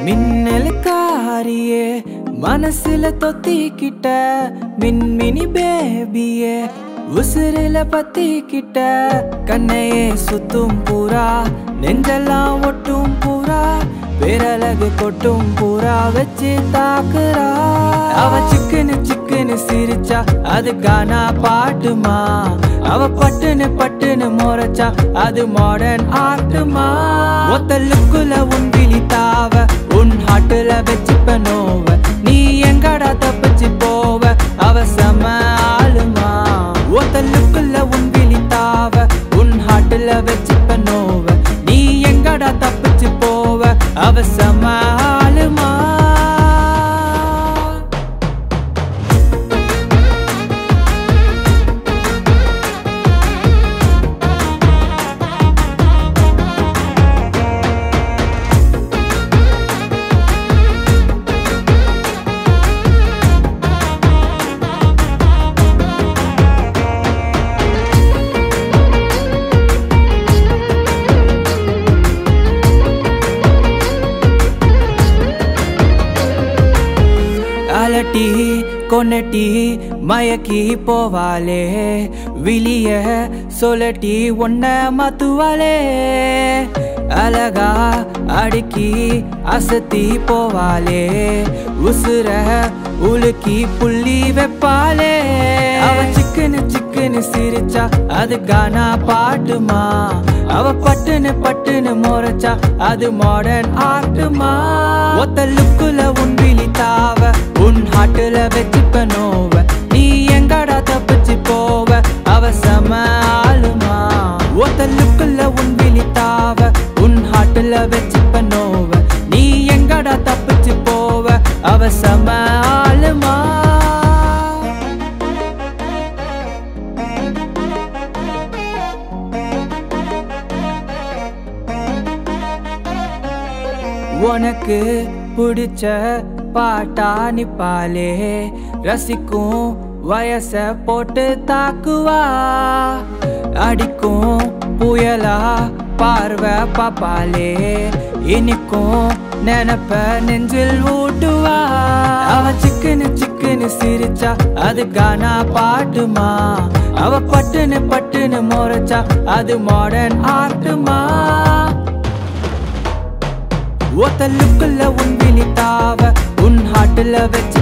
மின்னலுக்காரியே மனசுல தொத்திக்கிட்ட மின்மினி பேபியே உசுரில பத்திக்கிட்ட கண்ணையே சுத்தும் பூரா நெஞ்செல்லாம் ஒட்டும் பூரா பேரழகு கொட்டும் பூரா வச்சு தாக்குறா அவ சிக்குன்னு சிக்குன்னு சிரிச்சா அது கானா பாட்டுமா அவ பட்டுன்னு பட்டுன்னு முறைச்சா அது மாடர்ன் ஆர்ட்டுமா ஒத்த லுக்குல உன் விழி தாவ உன் ஹாட்டுல வச்சுப்ப நோவ நீ எங்கடா தப்பிச்சு போவ அவ செம ஆளுமா ஒத்த லுக்குல உன் விழி தாவ உன் ஹாட்டுல வச்சுப்ப நோவ நீ எங்கடா தப்பிச்சு போவ அவ செம ஆளுமா அலட்டி கொன்னட்டி மயக்கி போவாளே விழிய சொல்லட்டி ஒன்ன மாத்துவாளே அழகா அடுக்கி அசத்தி போவாளே உசுர உலுக்கி புள்ளி வைப்பாளே அவ சிக்குன்னு சிக்குன்னு சிரிச்சா அது கானா பாட்டுமா அவ பட்டுன்னு பட்டுன்னு முறைச்சா அது மாடர்ன் ஆர்ட்டுமா ஒத்த லுக்குல உன் விழி தாவ உன் ஹாட்டுல வச்சுப்ப நோவ நீ எங்கடா தப்பிச்சு போவ அவ செம ஆளுமா ஒத்த லுக்குல உன் விழி தாவ உன் ஹாட்டுல வச்சுப்ப நோவ நீ எங்கடா தப்பிச்சு போவ அவ செம ஆளுமா உனக்கு பிடிச்ச பாட்டா நிப்பாலே ரசிக்கும் வயச போட்டு தாக்குவா அடிக்கும் புயலா பார்வை பாப்பாலே இனிக்கும் நினப்ப நெஞ்சில் ஊட்டுவா அவ சிக்குன்னு சிக்குன்னு சிரிச்சா அது கானா பாட்டுமா அவ பட்டுன்னு பட்டுன்னு முறைச்சா அது மாடர்ன் ஆர்ட்டுமா ஒத்த லுக்குல உன் விழி தாவ உன் ஹாட்டுல வச்ச